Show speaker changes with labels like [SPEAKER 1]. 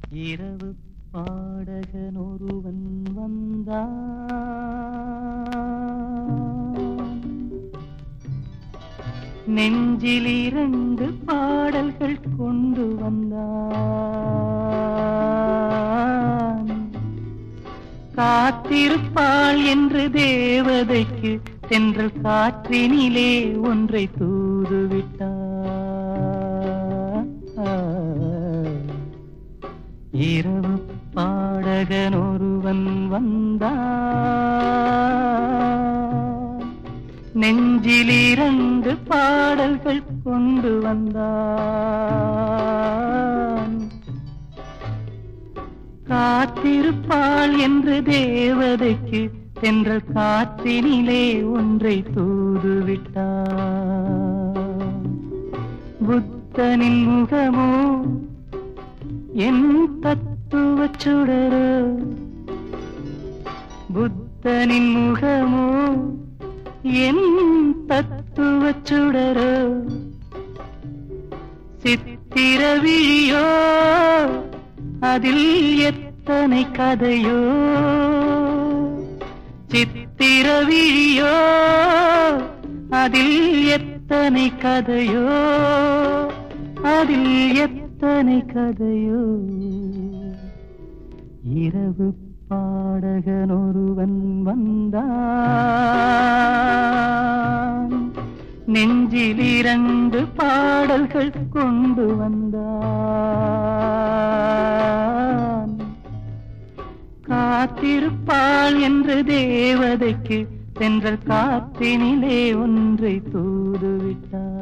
[SPEAKER 1] இரவு பாடகன் ஒருவன் வந்தான் நெஞ்சில் இரண்டு பாடல்கள் கொண்டு வந்தான் காத்திருப்பாள் என்று தேவதைக்கு சென்றல் காற்றினிலே ஒன்றை தூதுவிட்டார் இரவு பாடகன் ஒருவன் வந்தான் நெஞ்சில் இரண்டு பாடல்கள் கொண்டு வந்தான் காத்திருப்பாள் என்று தேவதைக்கு சென்ற காற்றினிலே ஒன்றை தூதுவிட்டார் புத்தனின் முகமோ என் தத்துவ சுடரோ புத்தனின் முகமோ என் தத்துவ சுடரோ சித்திர விழியோ அதில் எத்தனை கதையோ சித்திர விழியோ அதில் எத்தனை கதையோ அதில் எத்தனை கதையோ இரவு பாடகன் ஒருவன் வந்தான் நெஞ்சில் இரண்டு பாடல்கள் கொண்டு வந்தான் காத்திருப்பாள் என்று தேவதைக்கு சென்ற காற்றினிலே ஒன்றை தூதுவிட்டார்